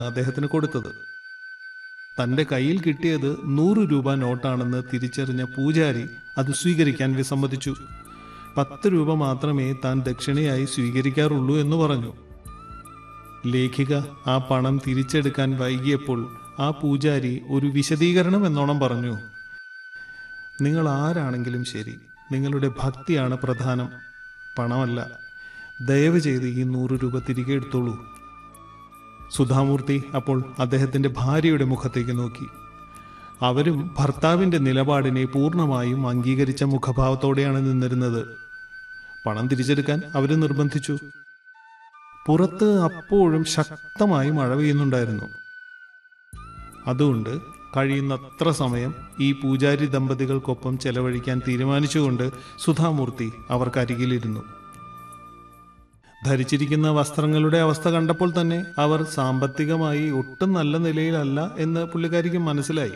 അദ്ദേഹത്തിന് കൊടുത്തത് തന്റെ കയ്യിൽ കിട്ടിയത് നൂറ് രൂപ നോട്ടാണെന്ന് തിരിച്ചറിഞ്ഞ പൂജാരി അത് സ്വീകരിക്കാൻ വിസമ്മതിച്ചു പത്ത് രൂപ മാത്രമേ താൻ ദക്ഷിണയായി സ്വീകരിക്കാറുള്ളൂ എന്ന് പറഞ്ഞു ലേഖിക ആ പണം തിരിച്ചെടുക്കാൻ വൈകിയപ്പോൾ ആ പൂജാരി ഒരു വിശദീകരണം എന്നോണം പറഞ്ഞു നിങ്ങൾ ആരാണെങ്കിലും ശരി നിങ്ങളുടെ ഭക്തിയാണ് പ്രധാനം പണമല്ല ദയവ് ചെയ്ത് ഈ നൂറ് രൂപ തിരികെ എടുത്തോളൂ സുധാമൂർത്തി അപ്പോൾ അദ്ദേഹത്തിന്റെ ഭാര്യയുടെ മുഖത്തേക്ക് നോക്കി അവരും ഭർത്താവിന്റെ നിലപാടിനെ പൂർണ്ണമായും അംഗീകരിച്ച മുഖഭാവത്തോടെയാണ് നിന്നിരുന്നത് പണം തിരിച്ചെടുക്കാൻ അവര് നിർബന്ധിച്ചു പുറത്ത് അപ്പോഴും ശക്തമായി മഴ പെയ്യുന്നുണ്ടായിരുന്നു അതുകൊണ്ട് കഴിയുന്നത്ര സമയം ഈ പൂജാരി ദമ്പതികൾക്കൊപ്പം ചെലവഴിക്കാൻ തീരുമാനിച്ചുകൊണ്ട് സുധാമൂർത്തി അവർക്കരികിലിരുന്നു ധരിച്ചിരിക്കുന്ന വസ്ത്രങ്ങളുടെ അവസ്ഥ കണ്ടപ്പോൾ തന്നെ അവർ സാമ്പത്തികമായി ഒട്ടും നല്ല നിലയിലല്ല എന്ന് പുള്ളിക്കാരിക്ക് മനസ്സിലായി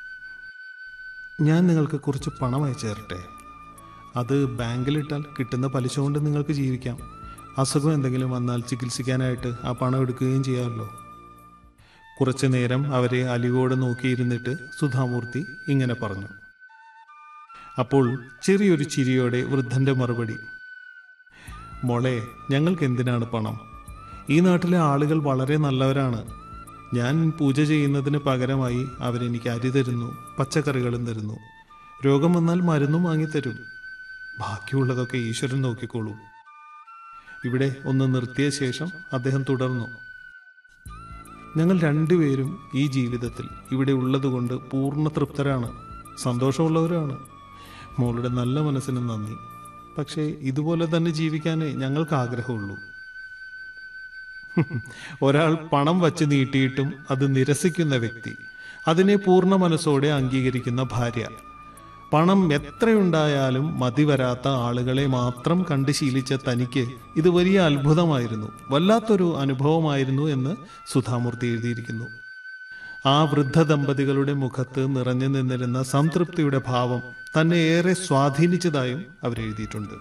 ഞാൻ നിങ്ങൾക്ക് കുറച്ച് പണം അയച്ചു തരട്ടെ അത് ബാങ്കിലിട്ടാൽ കിട്ടുന്ന പലിശ കൊണ്ട് നിങ്ങൾക്ക് ജീവിക്കാം അസുഖം എന്തെങ്കിലും വന്നാൽ ചികിത്സിക്കാനായിട്ട് ആ പണം എടുക്കുകയും ചെയ്യാമല്ലോ കുറച്ചു നേരം അവരെ അലിവോടെ നോക്കിയിരുന്നിട്ട് സുധാമൂർത്തി ഇങ്ങനെ പറഞ്ഞു അപ്പോൾ ചെറിയൊരു ചിരിയോടെ വൃദ്ധന്റെ മറുപടി മോളെ ഞങ്ങൾക്ക് എന്തിനാണ് പണം ഈ നാട്ടിലെ ആളുകൾ വളരെ നല്ലവരാണ് ഞാൻ പൂജ ചെയ്യുന്നതിന് പകരമായി അവരെനിക്ക് അരി തരുന്നു പച്ചക്കറികളും തരുന്നു രോഗം വന്നാൽ മരുന്നും വാങ്ങിത്തരും ബാക്കിയുള്ളതൊക്കെ ഈശ്വരൻ നോക്കിക്കോളൂ ഇവിടെ ഒന്ന് നിർത്തിയ ശേഷം അദ്ദേഹം തുടർന്നു ഞങ്ങൾ രണ്ടുപേരും ഈ ജീവിതത്തിൽ ഇവിടെ ഉള്ളതുകൊണ്ട് പൂർണ്ണ തൃപ്തരാണ് സന്തോഷമുള്ളവരാണ് മോളുടെ നല്ല മനസ്സിന് നന്ദി പക്ഷേ ഇതുപോലെ തന്നെ ജീവിക്കാനേ ഞങ്ങൾക്ക് ആഗ്രഹമുള്ളൂ ഒരാൾ പണം വച്ച് നീട്ടിയിട്ടും അത് നിരസിക്കുന്ന വ്യക്തി അതിനെ പൂർണ്ണ മനസ്സോടെ അംഗീകരിക്കുന്ന ഭാര്യ പണം എത്രയുണ്ടായാലും മതി വരാത്ത ആളുകളെ മാത്രം കണ്ട് ശീലിച്ച തനിക്ക് ഇത് വലിയ അത്ഭുതമായിരുന്നു വല്ലാത്തൊരു അനുഭവമായിരുന്നു എന്ന് സുധാമൂർത്തി എഴുതിയിരിക്കുന്നു ആ വൃദ്ധ ദമ്പതികളുടെ മുഖത്ത് നിറഞ്ഞു നിന്നിരുന്ന സംതൃപ്തിയുടെ ഭാവം തന്നെ ഏറെ സ്വാധീനിച്ചതായും അവരെഴുതിയിട്ടുണ്ട്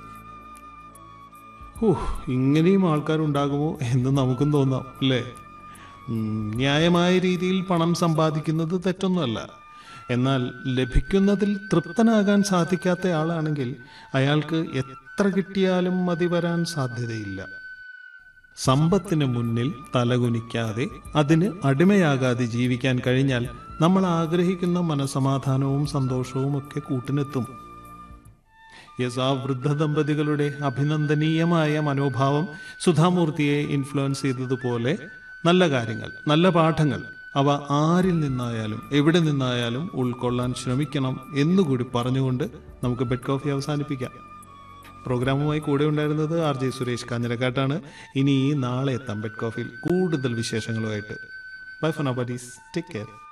ഓഹ് ഇങ്ങനെയും ആൾക്കാരുണ്ടാകുമോ എന്ന് നമുക്കും തോന്നാം അല്ലേ ഉം, ന്യായമായ രീതിയിൽ പണം സമ്പാദിക്കുന്നത് തെറ്റൊന്നുമല്ല എന്നാൽ ലഭിക്കുന്നതിൽ തൃപ്തനാകാൻ സാധിക്കാത്ത ആളാണെങ്കിൽ അയാൾക്ക് എത്ര കിട്ടിയാലും മതി വരാൻ സാധ്യതയില്ല സമ്പത്തിന് മുന്നിൽ തലകുനിക്കാതെ അതിന് അടിമയാകാതെ ജീവിക്കാൻ കഴിഞ്ഞാൽ നമ്മൾ ആഗ്രഹിക്കുന്ന മനസമാധാനവും സന്തോഷവും ഒക്കെ കൂട്ടിനെത്തും യെസ് ആ വൃദ്ധ ദമ്പതികളുടെ അഭിനന്ദനീയമായ മനോഭാവം സുധാമൂർത്തിയെ ഇൻഫ്ലുവൻസ് ചെയ്തതുപോലെ നല്ല കാര്യങ്ങൾ നല്ല പാഠങ്ങൾ അവ ആരിൽ നിന്നായാലും എവിടെ നിന്നായാലും ഉൾക്കൊള്ളാൻ ശ്രമിക്കണം എന്നുകൂടി പറഞ്ഞുകൊണ്ട് നമുക്ക് ബെഡ് കോഫി അവസാനിപ്പിക്കാം പ്രോഗ്രാമുമായി കൂടെ ഉണ്ടായിരുന്നത് ആർ ജെ സുരേഷ് കാഞ്ഞിരക്കാട്ടാണ് ഇനി നാളെ എത്താം ബെഡ് കോഫിയിൽ കൂടുതൽ വിശേഷങ്ങളുമായിട്ട് bye for now buddies take care